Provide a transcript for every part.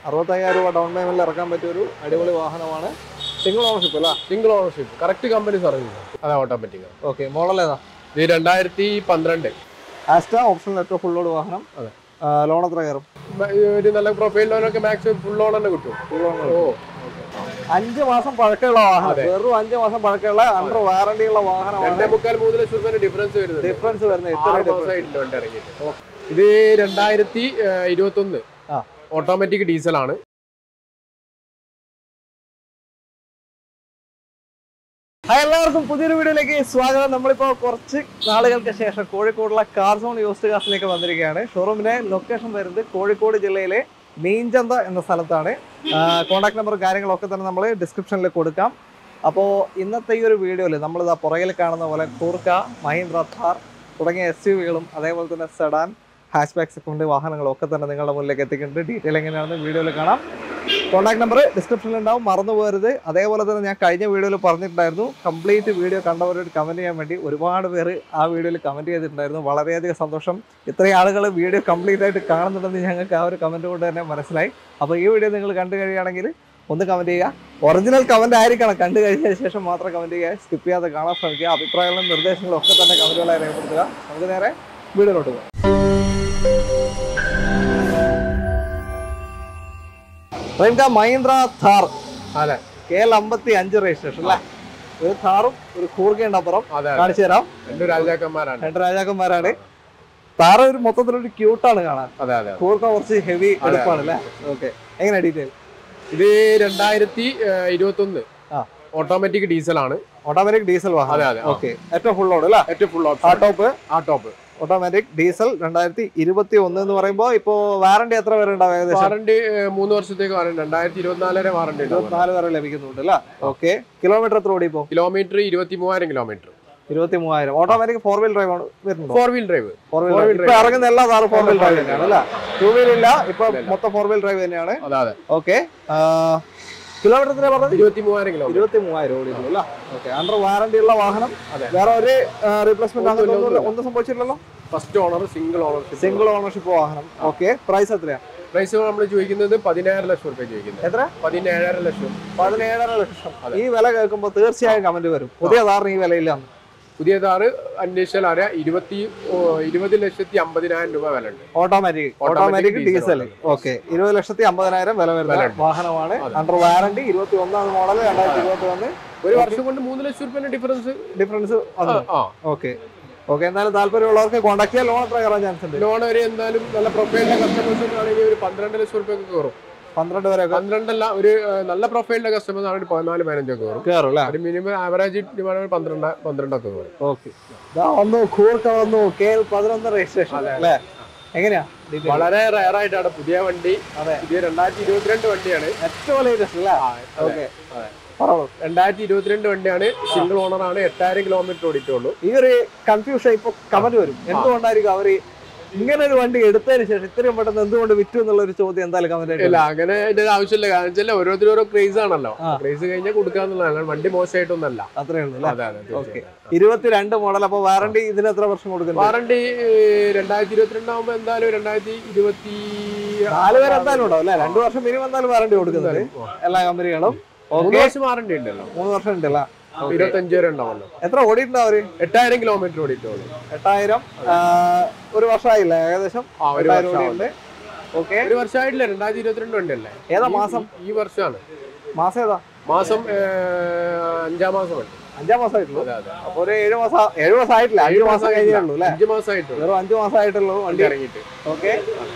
അറുപത്തയ്യായിരം രൂപ ഡൗൺ പേയ്മെന്റിൽ ഇറക്കാൻ പറ്റിയ ഒരു അടിപൊളി വാഹനമാണ് സിംഗിൾ ഓണർഷിപ്പ് അല്ല single ownership correct company service അതെ ഓട്ടോമാറ്റിക് ഓക്കെ മോഡൽ ഏതാ ഇത് രണ്ടായിരത്തി പന്ത്രണ്ട് ആസ്റ്റ ഓപ്ഷണൽ ഏറ്റവും ഫുൾ ലോഡ് വാഹനം അതെ. ലോൺ എത്ര കയറും ഒരു നല്ല പ്രൊഫൈൽ ലോണൊക്കെ മാക്സിമം ഫുൾ ലോൺ തന്നെ കിട്ടും ഓ അഞ്ച് മാസം പഴക്കമുള്ള വാഹനം അതെ. വെറും അഞ്ച് മാസം പഴക്കമുള്ള അണ്ടർ വാറണ്ടി ഉള്ള വാഹനമാണ് രണ്ടേ മുക്കാൽ മൂന്ന് ലക്ഷം രൂപ ഡിഫറൻസ് വരുന്നത് ഡിഫറൻസ് വരുന്നത് ആറ് ഇത്ര difference. മാസമായിട്ടുണ്ട് വണ്ടി ഇറങ്ങിയിട്ട് ഇത് രണ്ടായിരത്തി ഇരുപത്തി ഒന്ന് ആ. ഓട്ടോമാറ്റിക് ഡീസലാണ് ഹായ് എല്ലാവർക്കും പുതിയൊരു വീഡിയോയിലേക്ക് സ്വാഗതം നമ്മളിപ്പോൾ കുറച്ച് നാളുകൾക്ക് ശേഷം കോഴിക്കോടുള്ള കാർ സോൺ യൂസ്ഡ് കാസിലേക്ക് വന്നിരിക്കുകയാണ് ഷോറൂമിന്റെ ലൊക്കേഷൻ വരുന്നത് കോഴിക്കോട് ജില്ലയിലെ മീൻചന്ത എന്ന സ്ഥലത്താണ് കോൺടാക്ട് നമ്പർ കാര്യങ്ങളൊക്കെ തന്നെ നമ്മൾ ഡിസ്ക്രിപ്ഷനിൽ കൊടുക്കാം അപ്പോൾ ഇന്നത്തെ ഈ ഒരു വീഡിയോയിൽ നമ്മളിതാ പുറകിൽ കാണുന്ന പോലെ കൂർക്ക മഹീന്ദ്ര ഥാർ തുടങ്ങിയ എസ് യു വികളും അതേപോലെ തന്നെ സെഡാൻ ഹാഷ് ബാക്ക് സെക്കൻഡ് വാഹനങ്ങളും ഒക്കെ തന്നെ നിങ്ങളുടെ മുന്നിലേക്ക് എത്തിക്കുന്നുണ്ട് ഡീറ്റെയിൽ എങ്ങനെയാണെന്ന് വീഡിയോയിൽ കാണാം കോൺടാക്ട് നമ്പർ ഡിസ്ക്രിപ്ഷനിൽ ഉണ്ടാവും മറന്നു പോകരുത് അതേപോലെ തന്നെ ഞാൻ കഴിഞ്ഞ വീഡിയോയിൽ പറഞ്ഞിട്ടുണ്ടായിരുന്നു കംപ്ലീറ്റ് വീഡിയോ കണ്ടവരോട് കമൻറ്റ് ചെയ്യാൻ വേണ്ടി ഒരുപാട് പേര് ആ വീഡിയോയിൽ കമൻറ്റ് ചെയ്തിട്ടുണ്ടായിരുന്നു വളരെയധികം സന്തോഷം ഇത്രയും ആളുകൾ വീഡിയോ കംപ്ലീറ്റ് ആയിട്ട് കാണുന്നുണ്ടെന്ന് ഞങ്ങൾക്ക് ആ ഒരു കമൻറ്റ് കൊണ്ട് തന്നെ മനസ്സിലായി അപ്പോൾ ഈ വീഡിയോ നിങ്ങൾ കണ്ടു കഴിയുകയാണെങ്കിൽ ഒന്ന് കമൻറ്റ് ചെയ്യുക ഒറിജിനൽ കമൻറ്റ് ആയിരിക്കണം കണ്ടു കഴിഞ്ഞ ശേഷം മാത്രം കമൻറ്റ് ചെയ്യുക സ്കിപ്പ് ചെയ്യാതെ കാണാൻ ശ്രമിക്കുക അഭിപ്രായങ്ങളും നിർദ്ദേശങ്ങളും ഒക്കെ തന്നെ കമൻറ്റുകളായി രേഖപ്പെടുത്തുക നമുക്ക് നേരെ വീഡിയോയിലോട്ട് പോകാം റെയിൻക മഹീന്ദ്ര ഥാർ അതെ കെ എൽ അമ്പത്തി അഞ്ച് രജിസ്ട്രേഷൻ അല്ലേ ഒരു ഥാറും ഒരു കൂർക്കയുണ്ട് അപ്പുറം അതെ അതെ. കാണിച്ചു തരാം രണ്ട് രാജാക്കന്മാരാണ് രണ്ട് രാജാക്കന്മാരാണ് താറ് ഒരു മൊത്തത്തിലൊരു ക്യൂട്ടാണ് കാണാൻ അതെ അതെ അതെ. കൂർക്ക കുറച്ച് ഹെവി അതെ. എടുപ്പാണ് അല്ലേ ഓക്കെ എങ്ങനെ ഡീറ്റെയിൽ ഇത് രണ്ടായിരത്തി ഇരുപത്തി ഒന്ന് ആ. ഓട്ടോമാറ്റിക് ഡീസലാണ് ഓട്ടോമാറ്റിക് ഡീസൽ അതെ വാഹനം അതെ ആ. ഓക്കെ ഏറ്റവും ഫുൾ ഓട് അല്ലേ ഏറ്റവും ഫുൾ ആ ഓപ്ഷൻ ടോപ്പ് ആ ടോപ്പ് ഓട്ടോമാറ്റിക് ഡീസൽ രണ്ടായിരത്തി ഇരുപത്തി ഒന്ന് എന്ന് പറയുമ്പോൾ ഇപ്പോ വാറണ്ടി എത്ര വരെ ഉണ്ടാവും ഏകദേശം വാറണ്ടി മൂന്ന് വർഷത്തേക്ക് വാറണ്ടി രണ്ടായിരത്തി ഇരുപത്തിനാല് വരെ വാറണ്ടി ഉണ്ടാവും ഇരുപത്തിനാല് വരെ ലഭിക്കുന്നുണ്ട് അല്ലേ ഓക്കെ കിലോമീറ്റർ എത്ര ഓടി ഇപ്പോ കിലോമീറ്റർ ഇരുപത്തി മൂവായിരം കിലോമീറ്റർ ഇരുപത്തി മൂവായിരം ഓട്ടോമാറ്റിക് ഫോർ വീൽ ഡ്രൈവ് ആണ് വരുന്നുണ്ടോ four wheel drive four Four wheel wheel ഇപ്പൊ drive. ഇറങ്ങുന്ന എല്ലാ കാറും ഫോർ വീൽ ഡ്രൈവ് തന്നെയാണ് അല്ലേ ടൂ വീൽ ഇല്ല ഇപ്പൊ ഇല്ല, ഇല്ല. മൊത്തം ഫോർ വീൽ ഡ്രൈവ് തന്നെയാണ് അതെ അതെ ഓക്കെ കിലോമീറ്റർ എത്ര പറഞ്ഞത് ഇരുപത്തി മൂവായിരം കിലോമീറ്റർ ഇരുപത്തി മൂവായിരം ഓടിയുള്ളൂ അല്ലേ ഓക്കെ അണ്ടർ വാറണ്ടി ഉള്ള വാഹനം അതെ. വേറെ ഒരു റീപ്ലേസ്മെന്റ് ഒന്നുമില്ല, അങ്ങനെ ഒന്നുമില്ല. ഒന്നും സംഭവിച്ചില്ലല്ലോ first owner single ownership single ownership വാഹനം ഓക്കെ പ്രൈസ് എത്രയാ പ്രൈസ് നമ്മൾ ചോദിക്കുന്നത് പതിനായിരം ലക്ഷം റുപ്യ ചോദിക്കുന്നത് എത്ര പതിനേഴര ലക്ഷം പതിനേഴര ലക്ഷം അതെ. ഈ വില കേൾക്കുമ്പോൾ തീർച്ചയായും കമന്റ് വരും പുതിയ കാറിന് ഈ വിലയില്ല പുതിയ കാറ് അന്വേഷിച്ചാൽ അറിയാം ഇരുപത്തി ഓ, ഇരുപത് ലക്ഷത്തി അമ്പതിനായിരം രൂപ വില ഉണ്ട് automatic Automatic automatic diesel diesel okay ഇരുപത് ലക്ഷത്തി അമ്പതിനായിരം വില വരുന്ന വിലയുണ്ട്. വാഹനമാണ് അതെ. അണ്ടർ വാറണ്ടി ഇരുപത്തി ഒന്നാം മോഡൽ രണ്ടായിരത്തി ഇരുപത്തി ഒന്ന് ഒരു വർഷം കൊണ്ട് മൂന്ന് ലക്ഷം റുപ്യന്റെ ഡിഫറൻസ് ഡിഫറൻസ് വന്നു ആ ഓക്കെ ഓക്കെ എന്തായാലും താല്പര്യമുള്ളവർക്ക് കോൺടാക്ട് ചെയ്യാൻ ലോൺ എത്ര കയറാൻ ചാൻസ് ഉണ്ട് ലോൺ വരെ എന്തായാലും നല്ല പ്രൊഫൈലിന്റെ കസ്റ്റമേഴ്സ് ഒക്കെ ആണെങ്കിൽ ഒരു പന്ത്രണ്ട് ലക്ഷം റുപ്യ ഒക്കെ കയറും പന്ത്രണ്ട് വരെ ഒക്കെ പന്ത്രണ്ടല്ല ഒരു ആ, നല്ല പ്രൊഫൈലിന്റെ കസ്റ്റമേഴ്സ് ആണെങ്കിൽ പതിനാല് പതിനഞ്ചൊക്കെ കയറും കയറും അല്ലേ ഒരു മിനിമം ആവറേജ് ഡിമാൻഡ് പന്ത്രണ്ട് പന്ത്രണ്ടൊക്കെ കയറും ഓക്കെ വന്നു കൂർക്ക വന്നു കെ എൽ പതിനൊന്ന് രജിസ്ട്രേഷൻ അതെ. അല്ലേ എങ്ങനെയാ detail? വളരെ റയർ ആയിട്ടാണ് പുതിയ വണ്ടി അതെ പുതിയ രണ്ടായിരത്തി ഇരുപത്തിരണ്ട് വണ്ടിയാണ് ഏറ്റവും ലേറ്റസ്റ്റ് അല്ലേ ആ, അതെ. ഓക്കെ അതെ. പറഞ്ഞോളൂ രണ്ടായിരത്തി ഇരുപത്തിരണ്ട് വണ്ടിയാണ് സിംഗിൾ ഓണർ ആണ് എട്ടായിരം കിലോമീറ്റർ ഓടിയിട്ടുള്ളൂ ഈ ഒരു കൺഫ്യൂഷൻ ഇപ്പൊ കമന്റ് വരും എന്തുകൊണ്ടായിരിക്കും അവര് ഇങ്ങനെ ഒരു വണ്ടി എടുത്തതിന് ശേഷം ഇത്രയും പെട്ടെന്ന് എന്തുകൊണ്ട് വിറ്റു എന്നുള്ള ഒരു ചോദ്യം എന്തായാലും കമന്റ് ഇല്ല അങ്ങനെ അതിന്റെ ഒരു ആവശ്യമില്ല കാരണം വെച്ചാൽ ഓരോരുത്തരും ഓരോ ക്രേസ് ആണല്ലോ ആ. ക്രേസ് കഴിഞ്ഞാൽ കൊടുക്കാന്നുള്ളതാണ് വണ്ടി മോശമായിട്ടൊന്നല്ല അത്രേ ഉള്ളൂ അല്ലേ അതെ അതെ ഓക്കെ ഇരുപത്തിരണ്ട് മോഡൽ അപ്പൊ വാറണ്ടി ഇതിന് എത്ര വർഷം കൊടുക്കുന്നത് വാറണ്ടി രണ്ടായിരത്തി ഇരുപത്തിരണ്ട് ആകുമ്പോ എന്തായാലും രണ്ടായിരത്തി ഇരുപത്തി നാല് പേര് എന്തായാലും ഉണ്ടാവും അല്ലേ രണ്ടു വർഷം മിനിമം എന്തായാലും വാറണ്ടി കൊടുക്കുന്നുണ്ട് എല്ലാ കമ്പനികളും മൂന്ന് ഓക്കെ വർഷം വാറണ്ടി ഉണ്ടല്ലോ മൂന്ന് വർഷം ഉണ്ടല്ല ഇരുപത്തി അഞ്ച് വരെ ഉണ്ടാവല്ലോ എത്ര ഓടിയിട്ടുണ്ടോ അവര് എട്ടായിരം കിലോമീറ്റർ ഓടിയിട്ടുള്ളൂ എട്ടായിരം ആ, ഒരു വർഷമായില്ല ഏകദേശം ആ ഒരു എട്ടായിരം വർഷം ഓടിയുണ്ട് ഓക്കെ ഒരു വർഷമായിട്ടില്ല രണ്ടായിരത്തി ഇരുപത്തിരണ്ട് വണ്ടിയല്ലേ ഏതാ ഈ- മാസം ഈ വർഷമാണ് മാസം ഏതാ മാസം ഏ, അഞ്ചാം മാസം വണ്ടി അഞ്ചാം മാസമായിട്ടുള്ളൂ അതെ അതെ അപ്പൊ ഒരു ഏഴ് മാസം ഏഴ് മാസം ആയിട്ടില്ല അഞ്ച് മാസം കഴിഞ്ഞേ ഉള്ളൂ അല്ലേ അഞ്ച് മാസമായിട്ടുള്ളൂ വെറും അഞ്ച് മാസമായിട്ടുള്ളൂ വണ്ടി വണ്ടി ഇറങ്ങിയിട്ട് ഓക്കെ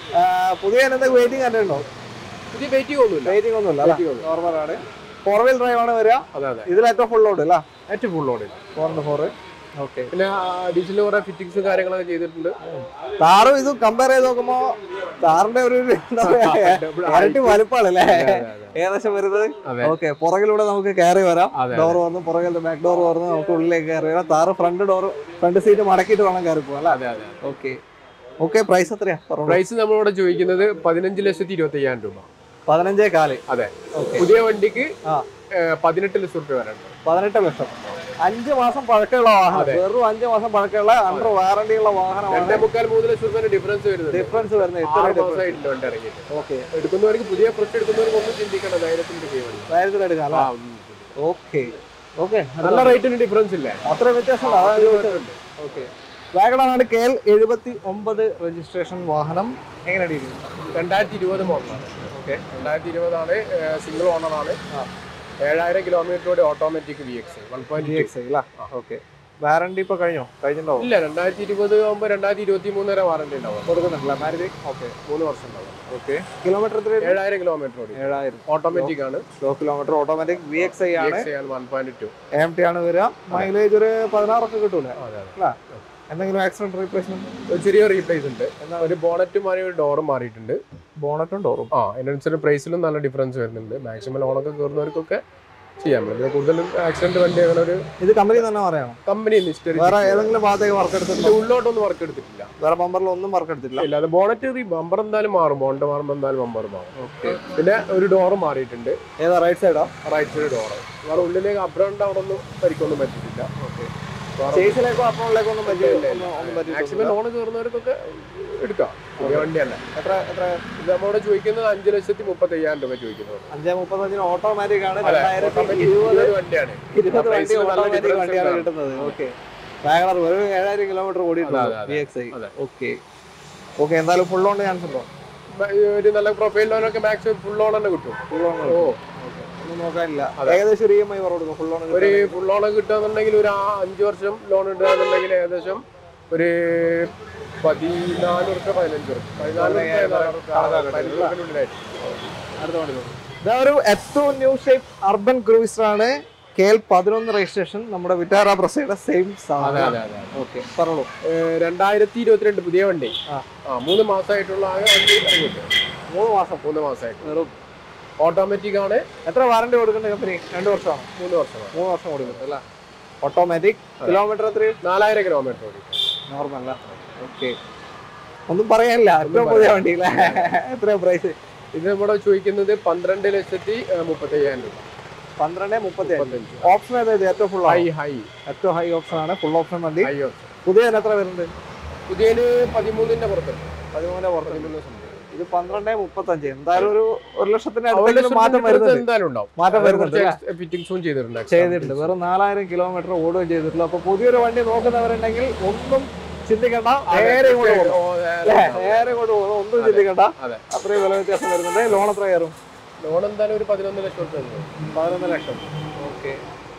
പുതിയ എന്തെങ്കിലും വെയിറ്റിംഗ് തന്നെ ഉണ്ടോ പുതിയ വെയിറ്റിംഗ് ഒന്നുമില്ല വെയിറ്റിംഗ് ഒന്നുമില്ല Waiting ഒന്നും. നോർമൽ ആണ് ഫോർ വീൽ ഡ്രൈവ് ആണ് വരിക അതെ അതെ ഇതിൽ ഏറ്റവും ഫുൾ ലോഡ് അല്ല ഏറ്റവും ഫുൾ ഓടി ഫോർ ഫോർ ഓക്കെ പിന്നെ അഡീഷണൽ കുറെ ഫിറ്റിങ്സും കാര്യങ്ങളൊക്കെ ചെയ്തിട്ടുണ്ട് താറും ഇതും കമ്പയർ ചെയ്ത് നോക്കുമ്പോ താറിന്റെ ഒരു ഒരു എന്താ പറയാ, ഇരട്ടി വലുപ്പമാണ് അല്ലേ അതെ, അതെ, അതെ. ഏകദേശം വരുന്നത് അതെ ഓക്കെ പുറകിലൂടെ നമുക്ക് കയറി വരാം അതെ ഡോർ തുറന്ന് പുറകിൽ ബാക്ക് ഡോർ തുറന്ന് നമുക്ക് ഉള്ളിലേക്ക് കയറി വരാം Thar front door front seat മടക്കിയിട്ട് വേണം കയറി പോകാം അല്ലേ അതെ അതെ ഓക്കെ ഓക്കെ പ്രൈസ് എത്രയാ പറഞ്ഞോളൂ. പ്രൈസ് നമ്മളിവിടെ ചോദിക്കുന്നത് പതിനഞ്ച് ലക്ഷത്തി ഇരുപത്തി അയ്യായിരം രൂപ പതിനഞ്ചേ കാല് അതെ ഓക്കെ പുതിയ വണ്ടിക്ക് ആ ഏ, പതിനെട്ട് ലക്ഷം റുപ്യ വരണ്ട് പതിനെട്ട് ലക്ഷം അഞ്ച് മാസം പഴക്കമുള്ള വാഹനം അതെ. വെറും അഞ്ച് മാസം പഴക്കമുള്ള അണ്ടർ വാറണ്ടി ഉള്ള വാഹനമാണ് രണ്ടേ മുക്കാൽ മൂന്ന് ലക്ഷം രൂപ ഡിഫറൻസ് വരുന്നുണ്ട് ഡിഫറൻസ് വരുന്നത് ഇത്ര ആറ് ഡിഫറൻസ് മാസമായിട്ടില്ല വണ്ടി ഇറങ്ങിയിട്ട് ഓക്കെ എടുക്കുന്നവർക്ക് പുതിയ ഫ്രഷ് എടുക്കുന്നവർക്ക് ഒന്നും ചിന്തിക്കണം ധൈര്യത്തിന്റെ ചെയ്യുന്നത് ധൈര്യത്തിൽ എടുക്കാം അല്ലേ ഓക്കെ ഓക്കെ നല്ല റേറ്റിന് ഡിഫറൻസ് ഇല്ലേ അത്ര വ്യത്യാസമുണ്ട് അതാണ് ചോദിച്ചത് ഓക്കെ വാഗണാണ് കെ എൽ എഴുപത്തി ഒമ്പത് രജിസ്ട്രേഷൻ വാഹനം എങ്ങനെയാണ് ഇരിക്കുന്നത് രണ്ടായിരത്തി ഇരുപത് മോഡലാണ് ഓക്കെ രണ്ടായിരത്തി ഇരുപതാണ് സിംഗിൾ ഓണറാണ് ആ. ഏഴായിരം കിലോമീറ്ററോടെ automatic V X one G point X അല്ല ഓക്കെ വാറണ്ടി ഇപ്പൊ കഴിഞ്ഞോ കഴിഞ്ഞിട്ടുണ്ടാവും ഇല്ല രണ്ടായിരത്തി ഇരുപത് ആകുമ്പോൾ രണ്ടായിരത്തി ഇരുപത്തി മൂന്ന് വരെ വാറണ്ടി ഉണ്ടാവും കൊടുക്കുന്നുണ്ടല്ല മാരുതി ഓക്കെ മൂന്ന് വർഷം ഉണ്ടാവും ഓക്കെ കിലോമീറ്റർ എത്ര ഏഴായിരം കിലോമീറ്റർ ഓടി ഏഴായിരം ഓട്ടോമാറ്റിക് ആണ് low kilometre automatic V X I ആണ് one point two M T ആണ് വരിക മൈലേജ് ഒരു പതിനാറൊക്കെ കിട്ടൂലേ അതെ അല്ല എന്തെങ്കിലും ആക്സിഡന്റ് റീപ്ലേസ്മെന്റ് ഒരു ചെറിയ റീപ്ലേസ് ഉണ്ട് ഒരു ബോണറ്റ് മാറി ഒരു ഡോറും മാറിയിട്ടുണ്ട് ബോണറ്റും ഡോറും ആ അതിനനുസരിച്ച് പ്രൈസിലും നല്ല ഡിഫറൻസ് വരുന്നുണ്ട് മാക്സിമം ലോണൊക്കെ കയറുന്നവർക്കൊക്കെ ചെയ്യാൻ പറ്റും പിന്നെ കൂടുതലും ആക്സിഡന്റ് വണ്ടി അങ്ങനെ ഒരു ഇത് കമ്പനി തന്നെ പറയാം കമ്പനി ഹിസ്റ്ററി വേറെ ഏതെങ്കിലും ഭാഗത്തേക്ക് വർക്ക് എടുത്തിട്ടുണ്ടോ ഉള്ളോട്ടൊന്നും വർക്ക് എടുത്തിട്ടില്ല വേറെ ബമ്പറിൽ ഒന്നും വർക്ക് എടുത്തിട്ടില്ല ഇല്ല അത് ബോണറ്റ് ബമ്പർ എന്തായാലും മാറും ബോണ്ട് മാറുമ്പോൾ എന്തായാലും ബമ്പർ മാറും ഓക്കെ പിന്നെ ഒരു ഡോറ് മാറിയിട്ടുണ്ട് ഏതാ റൈറ്റ് സൈഡോ റൈറ്റ് സൈഡ് ഡോറ് വേറെ ഉള്ളിലേക്ക് അപ്രണ്ട് അവിടെ ഒന്നും പരിക്കൊന്നും പറ്റിയിട്ടില്ല ഓക്കെ ചേസിലേക്കോ അപ്പോളിലേക്കോ ഒന്നും പറ്റി ഒന്നും ഒന്നും മാക്സിമം പറ്റിയിട്ടില്ല ലോൺ കയറുന്നവർക്കൊക്കെ എടുക്കാം പുതിയ വണ്ടിയല്ല എത്ര എത്ര ഇത് നമ്മോട് ചോദിക്കുന്നത് അഞ്ച് ലക്ഷത്തി മുപ്പത്തി അയ്യായിരം രൂപ ചോദിക്കുന്നത് അഞ്ചേ മുപ്പത്തഞ്ചിന് ഓട്ടോമാറ്റിക് ആണ് അതെ, രണ്ടായിരത്തി automatic ഇരുപത് ഇരുപത് വണ്ടിയാണ് ഇരുപത് ആ വണ്ടി price ല് നല്ല ഓട്ടോമാറ്റിക് difference വണ്ടിയാണ് ഉണ്ടാവും. കിട്ടുന്നത് ഓക്കെ വാഗണർ വെറും ഏഴായിരം കിലോമീറ്റർ ഓടിയിട്ടുണ്ട് അതെ, അതെ, വി എക്സ് ഐ അതെ. ഓക്കെ ഓക്കെ എന്തായാലും ഫുൾ ഓൺ ചാൻസ് ഉണ്ടോ മ- ഒരു നല്ല പ്രൊഫൈൽ ലോണൊക്കെ മാക്സിമം ഫുൾ ലോൺ തന്നെ കിട്ടും ഫുൾ ഓൺ ഓ ഒന്നും നോക്കാനില്ല അതെ. ഏകദേശം ഒരു ഇ എം ഐ കൊടുക്കും ഫുൾ ഓൺ ഒരു ഫുൾ ലോൺ കിട്ടുകയെന്നുണ്ടെങ്കിൽ ഒരു ആ അഞ്ച് വർഷം ലോൺ ഇടുകയാണെന്നുണ്ടെങ്കിൽ ഏകദേശം ഒരു പതിനാല് വർഷം പതിനഞ്ച് വർഷം പതിനാല് വർഷം പതിനഞ്ച് വർഷത്തിനുള്ളിലായിട്ട് അടുത്ത വണ്ടി നോക്കാം. ഇതാ ഒരു എത്തോ ന്യൂ ഷേപ്പ് അർബൻ ക്രൂയിസർ ആണ് കെ എൽ പതിനൊന്ന് രജിസ്ട്രേഷൻ നമ്മുടെ വിറ്റാറ പ്രസയുടെ സെയിം അതെ സാധനം അതെ അതെ ഓക്കെ പറഞ്ഞോളൂ ഏഹ് രണ്ടായിരത്തി ഇരുപത്തിരണ്ട് പുതിയ വണ്ടി ആ. ആ മൂന്ന് മാസമായിട്ടുള്ള ആകെ വണ്ടി ഇറങ്ങിയിട്ട് മൂന്ന് മാസം മൂന്ന് മാസമായിട്ട് വെറും ഓട്ടോമാറ്റിക് ആണ് എത്ര വാറണ്ടി കൊടുക്കേണ്ട കമ്പനി രണ്ട് വർഷമാണ് മൂന്ന് വർഷമാണ് മൂന്ന് വർഷം കൊടുക്കുന്നത് അല്ല ഓട്ടോമാറ്റിക് കിലോമീറ്റർ എത്ര നാലായിരം കിലോമീറ്റർ ഓടി നോർമൽ അല്ല ഓക്കെ ഒന്നും പറയാനില്ല ഏറ്റവും പുതിയ വണ്ടി അല്ലേ എത്ര പ്രൈസ് ഇത് നമ്മുടെ ചോദിക്കുന്നത് പന്ത്രണ്ട് ലക്ഷത്തി മുപ്പത്തി അയ്യായിരം രൂപ പന്ത്രണ്ട് മുപ്പത്തി അഞ്ച് മുപ്പത്തഞ്ച് ഓപ്ഷൻ ഏതാ ഇത് ഏറ്റവും ഫുൾ ഹൈ ഹൈ ഏറ്റവും ഹൈ ഓപ്ഷൻ ആണ് ഫുൾ ഓപ്ഷൻ വണ്ടി ഹൈ ഓപ്ഷൻ പുതിയ എത്ര വരുന്നുണ്ട് പുതിയതിന് പതിമൂന്നിന്റെ പുറത്തുണ്ട് പതിമൂന്ന് പുറത്ത് പതിമൂന്ന് സംതിങ്. ഇത് പന്ത്രണ്ട് മുപ്പത്തഞ്ച് എന്തായാലും ഒരു ഒരു ലക്ഷത്തിന്റെ ഒരു അടുത്തെങ്കിലും ലക്ഷം മാറ്റം difference വരുന്നുണ്ട് എന്തായാലും ഉണ്ടാവും മാറ്റം വരുന്നുണ്ട് അല്ലേ? കുറച്ച് ഫിറ്റിംഗ്സും ചെയ്തിട്ടുണ്ട് extra ചെയ്തിട്ടുണ്ട് fittings. വെറും നാലായിരം കിലോമീറ്റർ ഓടുകയും ചെയ്തിട്ടുള്ളൂ അപ്പൊ പുതിയൊരു വണ്ടി നോക്കുന്നവരുണ്ടെങ്കിൽ ഒന്നും ചിന്തിക്കണ്ട അതെ, നേരെ ഇങ്ങോട്ട് പോകും ഓ, നേരെ അല്ലേ ഉണ്ടാവും. നേരെ ഇങ്ങോട്ട് പോകും ഒന്നും അതെ. ചിന്തിക്കണ്ട അതെ. അത്രയും വില വ്യത്യാസം വരുന്നുണ്ട് ലോൺ എത്ര കയറും ലോൺ എന്തായാലും ഒരു പതിനൊന്ന് ലക്ഷം റുപ്യ ഉണ്ട്. പതിനൊന്ന് ലക്ഷം ഓക്കെ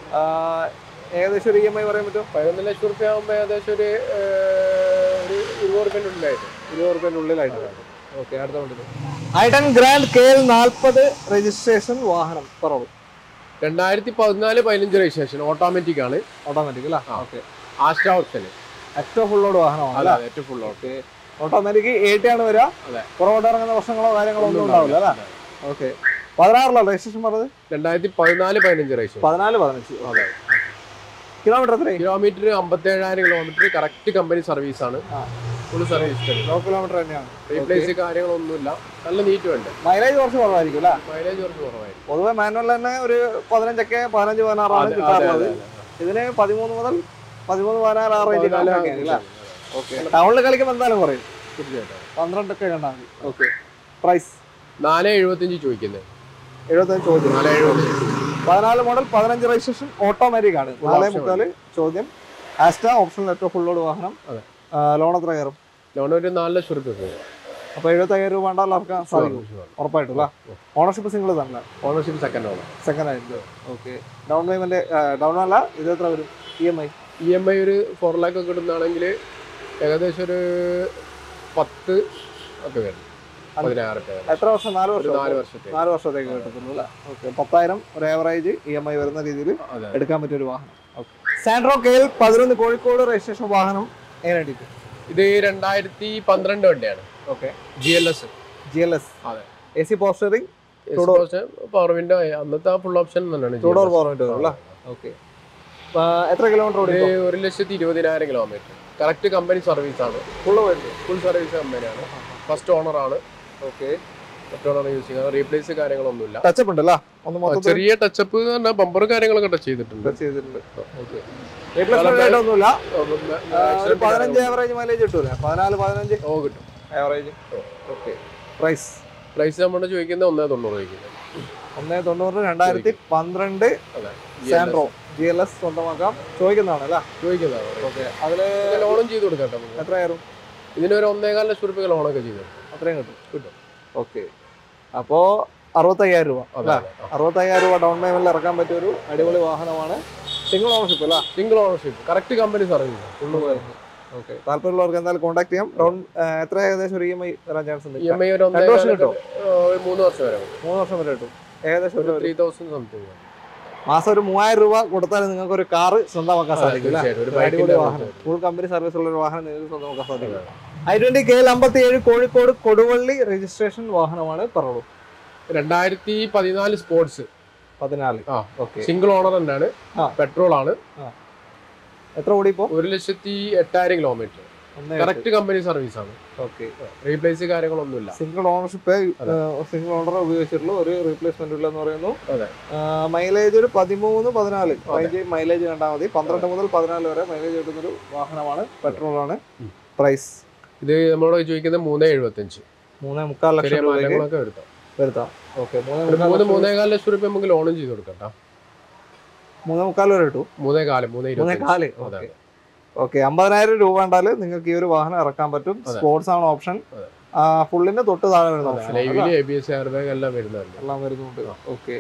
ഏകദേശം ഒരു ഇ എം ഐ പറയാൻ പറ്റും പതിനൊന്ന് ലക്ഷം റുപ്യ ആകുമ്പോൾ ഏകദേശം ഒരു ഏഹ്, ഒരു ഇരുപത് റുപ്യൻ്റെ ഉള്ളിലായിട്ട് ഇരുപത് റുപ്യൻ്റെ ഉള്ളിലായിട്ട് ഓക്കെ അടുത്ത വണ്ടി ഐഡൻ ഗ്രാൻഡ് കെ എൽ നാൽപ്പത് രജിസ്ട്രേഷൻ വാഹനം പറഞ്ഞു രണ്ടായിരത്തി പതിനാല് പതിനഞ്ച് രജിസ്ട്രേഷൻ ഓട്ടോമാറ്റിക് ആണ് ഓട്ടോമാറ്റിക് അല്ല ആ. ഓക്കെ ആസ്റ്റ ഓപ്ഷൻ ഏറ്റവും ഫുൾ ലോഡ് വാഹനമാണ് അല്ല അതെ ഏറ്റവും ഫുൾ ഓക്കെ ഓട്ടോമാറ്റിക് എയ്റ്റ് ആണ് വരിക അതെ. പുറകോട്ട് ഇറങ്ങുന്ന പ്രശ്നങ്ങളോ കാര്യങ്ങളോ ഒന്നും ഉണ്ടാവില്ല അല്ലേ ഓക്കെ പതിനാറിലോ രജിസ്ട്രേഷൻ പറഞ്ഞത് രണ്ടായിരത്തി പതിനാല് പതിനഞ്ച് രജിസ്ട്രേഷൻ പതിനാല് പതിനഞ്ച് അതെ കിലോമീറ്റർ എത്രയും കിലോമീറ്റർ അമ്പത്തി ഏഴായിരം കിലോമീറ്റർ കറക്റ്റ് കമ്പനി സർവീസ് ആണ് ആ. ഫുൾ സർവീസ് ലോ കിലോമീറ്റർ തന്നെയാണ് റീപ്ലേസ് കാര്യങ്ങളൊന്നുമില്ല നല്ല നീറ്റ് ഉണ്ട് മൈലേജ് കുറച്ച് കുറവായിരിക്കും അല്ലേ മൈലേജ് കുറച്ച് കുറവായിരിക്കും പൊതുവെ മാനുവൽ തന്നെ ഒരു പതിനഞ്ചൊക്കെ പതിനഞ്ച് പതിനാറാണ് അതെ, അതെ, കിട്ടാറുള്ളത് അതെ, അതെ. ഇതിന് പതിമൂന്ന് മുതൽ പതിമൂന്ന് പതിനാറ് ആ റേഞ്ചിൽ പതിനാല് അല്ലേ ഓക്കെ ടൗണിൽ കളിക്കുമ്പോൾ എന്തായാലും കുറയും തീർച്ചയായിട്ടും പന്ത്രണ്ടൊക്കെ കണ്ടാൽ മതി ഓക്കെ പ്രൈസ് നാല് എഴുപത്തഞ്ച് ചോദിക്കുന്നത് എഴുപത്തഞ്ച് ചോദ്യം നാല് എഴുപത്തഞ്ച് പതിനാല് മോഡൽ പതിനഞ്ച് രജിസ്ട്രേഷൻ ഓട്ടോമാറ്റിക് ആണ് നാല് option മുക്കാല് ചോദ്യം ആസ്റ്റ ഓപ്ഷണൽ ഏറ്റവും ഫുൾ ലോഡ് വാഹനം അതെ. ലോൺ എത്ര കയറും ലോൺ ഒരു നാല് ലക്ഷം റുപ്യ പോകും അപ്പൊ എഴുപത്തയ്യായിരം രൂപ വേണ്ട ഇറക്കാൻ സാധിക്കും ഉറപ്പായിട്ടും അല്ലേ ഓണർഷിപ്പ് സിംഗിൾ തന്നെ ഓണർഷിപ്പ് സെക്കൻഡ് ഓണർ സെക്കൻഡ് ആയിട്ട് ഓക്കെ ഡൗൺ പേയ്മെന്റ് ഡൗൺ അല്ല ഇത് എത്ര വരും E M I E M I ഒരു ഫോർ ലാക്ക് ഒക്കെ ഇടുന്നതാണെങ്കിൽ ഏകദേശം ഒരു പത്ത് ഒക്കെ വരും പതിനായിരം റുപ്യ വരും. എത്ര വർഷം നാല് ഒരു വർഷം നാല് വർഷത്തെ നാല് വർഷത്തേക്ക് കിട്ടത്തുള്ളൂ അല്ലേ ഓക്കെ പത്തായിരം ഒരു ആവറേജ് ഇ എം ഐ വരുന്ന രീതിയിൽ അതെ എടുക്കാൻ പറ്റിയ ഒരു വാഹനം ഓക്കെ സാൻഡ്രോ കെ എൽ പതിനൊന്ന് കോഴിക്കോട് രജിസ്ട്രേഷൻ വാഹനം എങ്ങനെ വേണ്ടിയിട്ട് ഇത് രണ്ടായിരത്തി പന്ത്രണ്ട് വണ്ടിയാണ് okay G L S G L S അതെ. എ സി പോസ്റ്ററിംഗ് പവർ വിൻഡോ അന്നത്തെ ഫുൾ ഓപ്ഷൻ തന്നെയാണ് ടൂ ഡോർ പവർ വിൻഡോ അല്ലേ ഓക്കെ എത്ര കിലോമീറ്റർ ഓടി ഇത് ഒരു ലക്ഷത്തി ഇരുപതിനായിരം കിലോമീറ്റർ കറക്റ്റ് കമ്പനി സർവീസ് ആണ് ഫുള്ള് വരുന്നത് ഫുൾ സർവീസ് കമ്പനിയാണ് ഫസ്റ്റ് ഓണർ ആണ് ഓക്കെ പെട്രോളാണ് യൂസ് ചെയ്യുന്നത് റീപ്ലേസ് കാര്യങ്ങളൊന്നുമില്ല ടച്ചപ്പ് ഉണ്ടല്ലോ ഒന്ന് ആ, മൊത്തത്തിൽ ചെറിയ ടച്ചപ്പ് എന്ന് പറഞ്ഞാൽ ബമ്പർ കാര്യങ്ങളൊക്കെ ടച്ച് ചെയ്തിട്ടുണ്ട് ചെയ്തിട്ടുണ്ട് റീപ്ലേസ്മെന്റ് ആയിട്ടൊന്നുമില്ല ഒരു പതിനഞ്ച് ആവറേജ് മൈലേജ് കിട്ടൂലേ പതിനാല് പതിനഞ്ച് ഓ കിട്ടും ആവറേജ് ഓക്കെ പ്രൈസ് പ്രൈസ് നമ്മൾ ചോദിക്കുന്നത് ഒന്നേ തൊണ്ണൂറ് ചോദിക്കുന്നത് ഒന്നേ തൊണ്ണൂറ് രണ്ടായിരത്തി പന്ത്രണ്ട് അതെ സാൻഡ്രോ ജി എൽ എസ് സ്വന്തമാക്കാം ചോദിക്കുന്നതാണ് അല്ലേ ചോദിക്കുന്നതാണ് ഓക്കെ അതില് ലോണും ചെയ്ത് കൊടുക്കാം കേട്ടോ നമുക്ക്. എത്രയായിരുന്നു ഇതിനൊരു ഒന്നേകാൽ ലക്ഷം റുപ്യ ലോണൊക്കെ ചെയ്തു കൊടുക്കും. അത്രയും കിട്ടും കിട്ടും ഓക്കെ അപ്പോ അറുപത്തയ്യായിരം രൂപ അതെ അല്ലേ അറുപത്തയ്യായിരം രൂപ ഡൗൺ പേയ്മെന്റിൽ ഇറക്കാൻ പറ്റിയ ഒരു അടിപൊളി വാഹനമാണ് സിംഗിൾ ഓണർഷിപ്പ് അല്ലേ single ownership correct company service full okay താല്പര്യമുള്ളവർക്ക് എന്തായാലും കോൺടാക്ട് ചെയ്യാം ഡൗൺ എത്ര ഏകദേശം ഒരു ഇ എം ഐ വരാൻ ചാൻസ് ഉണ്ട് ഇ എം ഐ ഒരു രണ്ട് വർഷം ഒന്നേകാൽ കിട്ടും ഒരു മൂന്ന് വർഷം വരെ മൂന്ന് വർഷം വരെ കിട്ടും ഏകദേശം ഒരു ത്രീ തൗസൻഡ് സംതിങ് മാസം ഒരു മൂവായിരം രൂപ കൊടുത്താൽ നിങ്ങൾക്ക് ഒരു കാറ് സ്വന്തമാക്കാൻ സാധിക്കും അല്ലേ? തീർച്ചയായിട്ടും ഒരു ഒരു അടിപൊളി ബൈക്കിന്റെ വാഹനം ഫുൾ കമ്പനി സർവീസ് ഉള്ള ഒരു വാഹനം നിങ്ങൾക്ക് സ്വന്തമാക്കാൻ സാധിക്കും ഐ ട്വന്റി കെ എൽ അമ്പത്തി ഏഴ് കോഴിക്കോട് കൊടുവള്ളി രജിസ്ട്രേഷൻ വാഹനമാണ് പറഞ്ഞോളൂ രണ്ടായിരത്തി പതിനാല് സ്പോർട്സ് പതിനാല് ആ ഓക്കെ സിംഗിൾ ഓണർ തന്നെയാണ് ആ. പെട്രോൾ ആണ് എത്ര ഓടി ഇപ്പോ ഒരു ലക്ഷത്തി എട്ടായിരം കിലോമീറ്റർ കറക്റ്റ് കമ്പനി സർവീസ് ആണ് ഓക്കെ റീപ്ലേസ് കാര്യങ്ങളൊന്നുമില്ല സിംഗിൾ ഓണർഷിപ്പ് അതെ. സിംഗിൾ ഓണർ ഉപയോഗിച്ചിട്ടുള്ള ഒരു റീപ്ലേസ്മെന്റ് ഇല്ല എന്ന് പറയുന്നു അതെ. മൈലേജ് ഒരു പതിമൂന്ന് പതിനാല് പതിനഞ്ച് മൈലേജ് കണ്ടാൽ മതി പന്ത്രണ്ട് മുതൽ പതിനാല് വരെ മൈലേജ് കിട്ടുന്ന ഒരു വാഹനമാണ് പെട്രോൾ ആണ് ഉം. പ്രൈസ് ഇത് നമ്മളോട് ചോദിക്കുന്നത് മൂന്ന് എഴുപത്തഞ്ച് മൂന്നേ മുക്കാൽ ചെറിയ ലക്ഷം രൂപയ്ക്ക് മാറ്റങ്ങളൊക്കെ വരുത്താം വരുത്താം ഓക്കെ മൂന്നേ ഒരു മുക്കാൽ മൂന്ന് ലക്ഷം- മൂന്നേകാൽ ലക്ഷം റുപ്യ നമുക്ക് ലോണും ചെയ്ത് കൊടുക്കാം കേട്ടോ മൂന്നേ മുക്കാൽ വരെ കിട്ടും മൂന്നേ കാല് മൂന്ന് മൂന്നേ ഇരുപത്തഞ്ച് കാല് അതെ. ഓക്കെ ഓക്കെ അമ്പതിനായിരം രൂപ ഉണ്ടാൽ നിങ്ങൾക്ക് ഈ ഒരു വാഹനം ഇറക്കാൻ പറ്റും അതെ. സ്പോർട്സ് ആണ് ഓപ്ഷൻ അതെ. ഫുള്ളിന്റെ തൊട്ട് താഴെ വരുന്ന ഓപ്ഷൻ ലൈവില് A B S air bag എല്ലാം വരുന്നുണ്ട് എല്ലാം വരുന്നുണ്ട് ഓക്കെ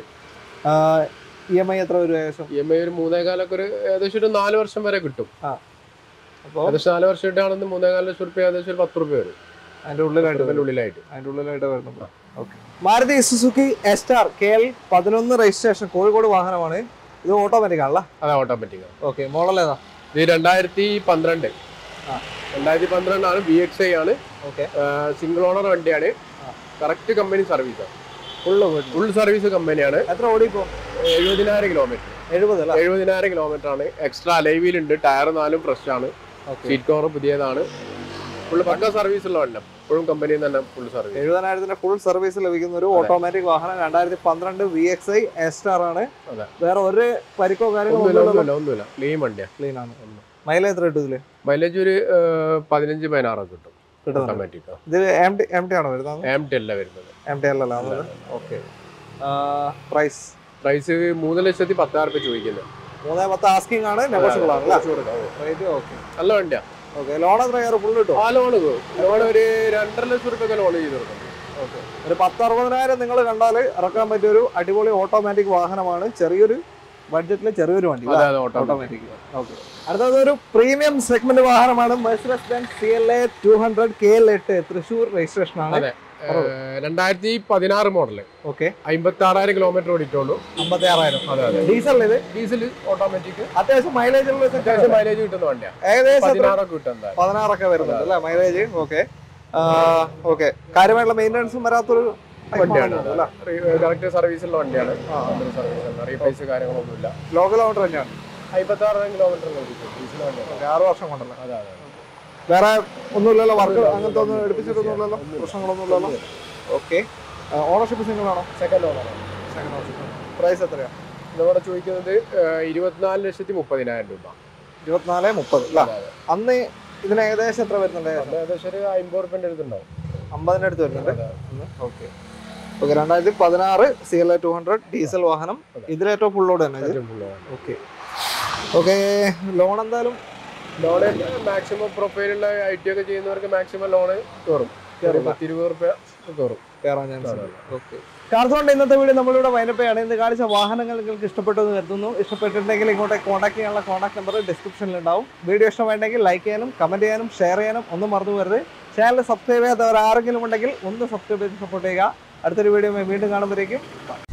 ഇ എം ഐ എത്ര വരും ഏകദേശം ഇ എം ഐ ഒരു മൂന്നേകാലൊക്കെ ഒരു ഏകദേശം ഒരു നാല് വർഷം വരെ കിട്ടും അപ്പോൾ ഏകദേശം നാല് വർഷം ഇട്ടാണെന്ന് മൂന്നേകാൽ ലക്ഷം റുപ്യ ഏകദേശം ഒരു പത്ത് റുപ്യ വരും അതിന്റെ ഉള്ളിലായിട്ട് അതിന്റെ വരും ഉള്ളിലായിട്ട് അതിന്റെ ഉള്ളിലായിട്ട് വരുന്നുണ്ട് okay Maruti Suzuki A Star K L പതിനൊന്ന് രജിസ്ട്രേഷൻ കോഴിക്കോട് വാഹനമാണ് ഇത് ഓട്ടോമാറ്റിക് ആണല്ലോ അതെ ഓട്ടോമാറ്റിക് ഓക്കെ മോഡൽ ഏതാ ഇത് രണ്ടായിരത്തി പന്ത്രണ്ട് ആ. രണ്ടായിരത്തി പന്ത്രണ്ടാണ് ബി എക്സ് ഐ ആണ് ഓക്കെ സിംഗിൾ ഓണർ വണ്ടിയാണ് ആ. കറക്റ്റ് കമ്പനി സർവീസ് ഫുള്ള് വീട്ടിൽ ഫുൾ സർവീസ് കമ്പനിയാണ് എത്ര ഓടി ഇപ്പോ എഴുപതിനായിരം കിലോമീറ്റർ എഴുപത് അല്ല എഴുപതിനായിരം കിലോമീറ്റർ ആണ് എക്സ്ട്രാ അലൈവിലുണ്ട് ടയർ നാലും ഫ്രഷ് ആണ് ഓക്കെ സീറ്റ് കവർ പുതിയതാണ് ഫുള്ള് പക്ക സർവീസ് ഉള്ള വണ്ടി ഇപ്പോഴും കമ്പനിയിൽ തന്നെ ഫുൾ സർവീസ് എഴുപതിനായിരത്തിന്റെ ഫുൾ സർവീസ് ലഭിക്കുന്ന ഒരു ഓട്ടോമാറ്റിക് വാഹനം രണ്ടായിരത്തി പന്ത്രണ്ട് വി എക്സ് ഐ എസ്റ്റാർ ആണ് അതെ. വേറെ ഒരു പരിക്കോ കാര്യങ്ങളോ ഒന്നുമില്ല ഒന്നുമില്ല ഒന്നുമില്ല ഒന്നുമില്ല ക്ലീൻ വണ്ടിയാണ് ക്ലീൻ ആണ് മൈലേജ് എത്ര കിട്ടും ഇതില് മൈലേജ് ഒരു ഏഹ്, പതിനഞ്ച് പതിനാറൊക്കെ കിട്ടും കിട്ടുന്നുണ്ട് ഓട്ടോമാറ്റിക് ഇത് എം ടി എം ടി ആണോ വരുന്നത് എം ടി അല്ല വരുന്നത് എം ടി അല്ലല്ലോ ഓക്കെ പ്രൈസ് പ്രൈസ് മൂന്ന് ലക്ഷത്തി പത്താറ് രൂപ ചോദിക്കുന്നത് മൂന്നേ പത്ത് ആസ്കിംഗ് ആണ് നെഗോഷ്യബിൾ ആണ് റേറ്റ് ഓക്കെ നല്ല വണ്ടിയാ ഓക്കെ ലോൺ എത്ര കയറി ഫുൾ കിട്ടും ആ ലോൺ ലോൺ ഒരു രണ്ടര ലക്ഷം റുപ്യ ലോൺ ചെയ്ത് കൊടുക്കും ഓക്കെ ഒരു പത്ത് അറുപതിനായിരം നിങ്ങൾ കണ്ടാൽ ഇറക്കാൻ പറ്റിയ ഒരു അടിപൊളി ഓട്ടോമാറ്റിക് വാഹനമാണ് ചെറിയൊരു ബഡ്ജറ്റിൽ ചെറിയൊരു വണ്ടി അതെ അതെ ഓട്ടോ ഓട്ടോമാറ്റിക് ഓക്കെ അടുത്തത് ഒരു പ്രീമിയം സെഗ്മെന്റ് വാഹനമാണ് Mercedes Benz C L A two hundred K L എട്ട് തൃശ്ശൂർ രജിസ്ട്രേഷൻ ആണ് അതെ രണ്ടായിരത്തി പതിനാറ് മോഡല് ഓക്കെ അമ്പത്തി ആറായിരം കിലോമീറ്റർ ഓടിയിട്ടുള്ളൂ അമ്പത്തി ആറായിരം അതെ അതെ ഡീസൽ ഇത് ഡീസൽ ഓട്ടോമാറ്റിക് അത്യാവശ്യം മൈലേജ് ഉള്ള set ആണ്. അത്യാവശ്യം മൈലേജ് കിട്ടുന്ന വണ്ടിയാണ് ഏകദേശം എത്ര? പതിനാറൊക്കെ കിട്ടും എന്തായാലും പതിനാറൊക്കെ വരുന്നുണ്ട് അല്ലേ മൈലേജ് ഓക്കെ ഓക്കെ കാര്യമായിട്ടുള്ള മെയിൻ്റനൻസും വരാത്തൊരു വണ്ടിയാണ് അല്ല കറക്റ്റ് സർവീസ് ഉള്ള വണ്ടിയാണ് സർവീസ് റീപ്ലേസ് കാര്യങ്ങളൊന്നുമില്ല ലോ കിലോമീറ്റർ തന്നെയാണ് അമ്പത്തി ആറായിരം കിലോമീറ്റർ ഡീസൽ വണ്ടിയാണ് ഓക്കെ ആറ് വർഷം കൊണ്ടല്ലേ അതെ അതെ വേറെ ഒന്നുമില്ലല്ലോ വർക്ക് അങ്ങനത്തെ ഒന്നും എടുപ്പിച്ചിട്ടൊന്നുമില്ലല്ലോ പ്രശ്നങ്ങളൊന്നുമില്ലല്ലോ ഓക്കെ ഓണർഷിപ്പ് സിംഗിൾ ആണോ second owner second ownership price എത്രയാണ് നമ്മുടെ ചോദിക്കുന്നത് ഏഹ്, ഇരുപത്തിനാല് ലക്ഷത്തി മുപ്പതിനായിരം രൂപ ഇരുപത്തിനാല് മുപ്പത് അല്ല അതെ, അതെ. അന്ന് ഇതിന് ഏകദേശം എത്ര വരുന്നുണ്ട് അത് ഏകദേശം ഒരു അമ്പത് റുപ്യൻ്റെ അടുത്തുണ്ടാവും അമ്പതിൻ്റെ അടുത്ത് വരുന്നുണ്ട് അതെ. ഓക്കെ ഓക്കെ രണ്ടായിരത്തി പതിനാറ് C L A two hundred diesel വാഹനം അതെ. ഇതിലേറ്റവും ഫുള്ളോട് തന്നെ ഇത് ഏറ്റവും full ആണ്. ഓക്കെ ഓക്കെ ലോൺ എന്തായാലും ലോണ് മാക്സിമം പ്രൊഫൈലുള്ള ഐ ടി ഒക്കെ ചെയ്യുന്നവർക്ക് മാക്സിമം ലോണ് കയറും കയറും. പത്ത് ഇരുപത് റുപ്യ കയറും കയറാൻ ചാൻസ് അതെ, ഓക്കെ കാർസോണ്ട് ഇന്നത്തെ വീഡിയോ നമ്മളിവിടെ വൈനപ്പയാണ് ഇന്ന് കാണിച്ച വാഹനങ്ങൾ നിങ്ങൾക്ക് ഇഷ്ടപ്പെട്ടു എന്ന് കരുതുന്നു ഇഷ്ടപ്പെട്ടിട്ടുണ്ടെങ്കിൽ ഇങ്ങോട്ട് കോൺടാക്ട് ചെയ്യാനുള്ള കോൺടാക്ട് നമ്പർ ഡിസ്ക്രിപ്ഷനിൽ ഉണ്ടാവും വീഡിയോ ഇഷ്ടമായിട്ടുണ്ടെങ്കിൽ ലൈക്ക് ചെയ്യാനും കമന്റ് ചെയ്യാനും ഷെയർ ചെയ്യാനും ഒന്നും മറന്നു വരരുത് ചാനൽ സബ്സ്ക്രൈബ് ചെയ്യാത്തവർ ആരെങ്കിലും ഉണ്ടെങ്കിൽ ഒന്ന് സബ്സ്ക്രൈബ് ചെയ്ത് സപ്പോർട്ട് ചെയ്യുക അടുത്തൊരു വീഡിയോ വീണ്ടും കാണുമ്പോഴേക്കും